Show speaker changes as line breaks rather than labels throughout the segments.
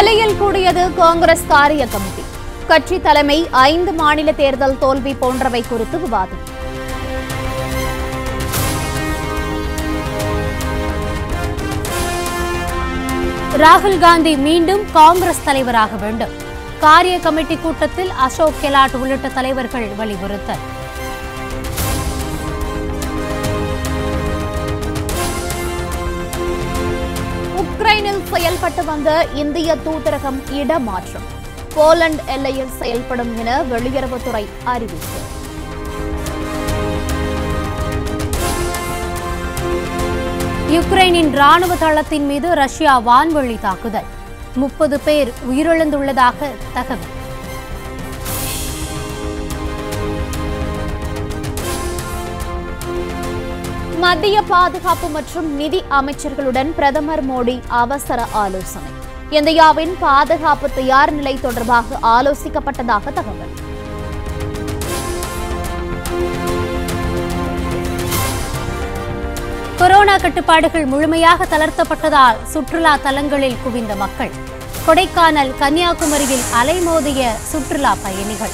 டெல்லியில் கூடியது காங்கிரஸ் காரிய கமிட்டி கட்சி தலைமை ஐந்து மாநில தேர்தல் தோல்வி போன்றவை குறித்து விவாதம்
ராகுல் காந்தி மீண்டும் காங்கிரஸ் தலைவராக வேண்டும் காரிய கமிட்டி கூட்டத்தில் அசோக் கெலாட் உள்ளிட்ட தலைவர்கள் வலியுறுத்தல்
உக்ரைனில் செயல்பட்டு வந்த இந்திய தூதரகம் இடமாற்றம் போலந்து எல்லையில் செயல்படும் என வெளியுறவுத்துறை அறிவிப்பு
யுக்ரைனின் ராணுவ தளத்தின் மீது ரஷ்யா வான்வழி தாக்குதல் முப்பது பேர் உயிரிழந்துள்ளதாக தகவல்
மத்திய பாதுகாப்பு மற்றும் நிதி அமைச்சர்களுடன் பிரதமர் மோடி அவசர ஆலோசனை இந்தியாவின் பாதுகாப்பு தயார் நிலை தொடர்பாக ஆலோசிக்கப்பட்டதாக தகவல்
கொரோனா கட்டுப்பாடுகள் முழுமையாக தளர்த்தப்பட்டதால் சுற்றுலா தலங்களில் குவிந்த மக்கள் கொடைக்கானல் கன்னியாகுமரியில் அலைமோதிய சுற்றுலா பயணிகள்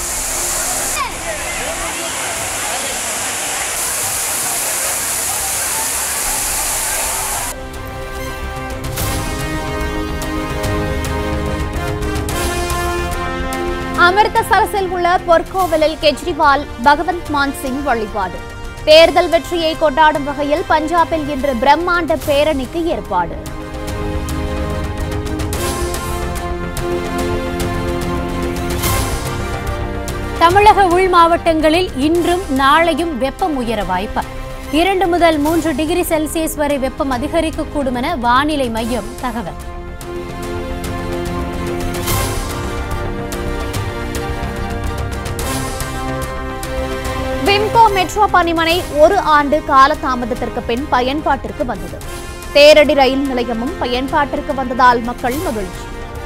அமிர்தசரஸில் உள்ள பொற்கோவிலில் கெஜ்ரிவால் பகவந்த் மான் சிங் வழிபாடு தேர்தல் வெற்றியை கொண்டாடும் வகையில் பஞ்சாபில் இன்று பிரம்மாண்ட பேரணிக்கு ஏற்பாடு
தமிழக உள் மாவட்டங்களில் இன்றும் நாளையும் வெப்பம் உயர வாய்ப்பு இரண்டு முதல் மூன்று டிகிரி செல்சியஸ் வரை வெப்பம் அதிகரிக்கக்கூடும் என வானிலை மையம் தகவல்
விம்கோ மெட்ரோ பணிமனை ஒரு ஆண்டு காலதாமதத்திற்கு பின் பயன்பாட்டிற்கு வந்தது தேரடி ரயில் நிலையமும் பயன்பாட்டிற்கு வந்ததால் மக்கள் மகிழ்ச்சி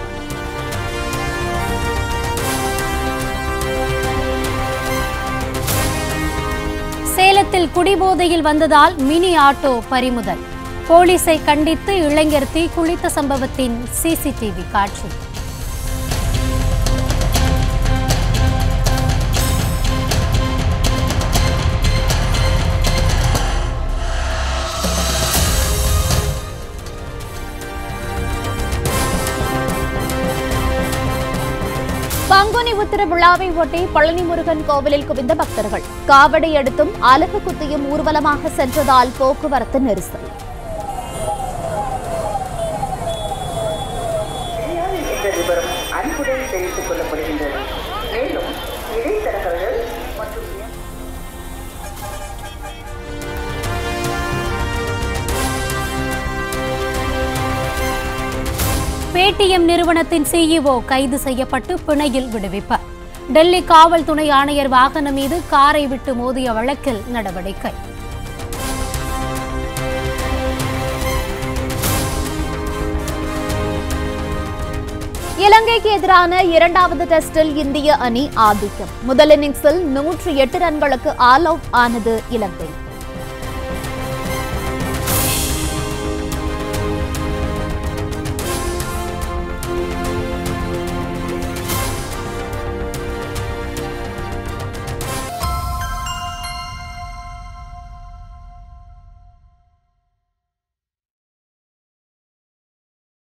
சேலத்தில் குடிபோதையில் வந்ததால் மினி ஆட்டோ பறிமுதல் போலீஸை கண்டித்து இளைஞர் தீக்குளித்த சம்பவத்தின் சிசிடிவி காட்சி
பங்குனி உத்திர விழாவை ஒட்டி பழனி முருகன் கோவிலில் குவிந்த பக்தர்கள் காவடி எடுத்தும் அலகு குத்தியும் ஊர்வலமாக சென்றதால் போக்குவரத்து நெரிசல்
என்ற விவரம் அன்புடன் தெரிவித்துக் கொள்ளப்படுகின்றது மேலும் இடைத்தரகர்கள் மற்றும்
பேடிஎம் நிறுவனத்தின் சிஇஓ கைது செய்யப்பட்டு பிணையில் விடுவிப்பு டெல்லி காவல் துணை ஆணையர் வாகனம் மீது காரை விட்டு மோதிய வழக்கில் நடவடிக்கை
இலங்கைக்கு எதிரான இரண்டாவது டெஸ்டில் இந்திய அணி ஆதிக்கம் முதல் இன்னிங்ஸில் நூற்றி எட்டு ரன்களுக்கு ஆல் அவுட் ஆனது இலங்கை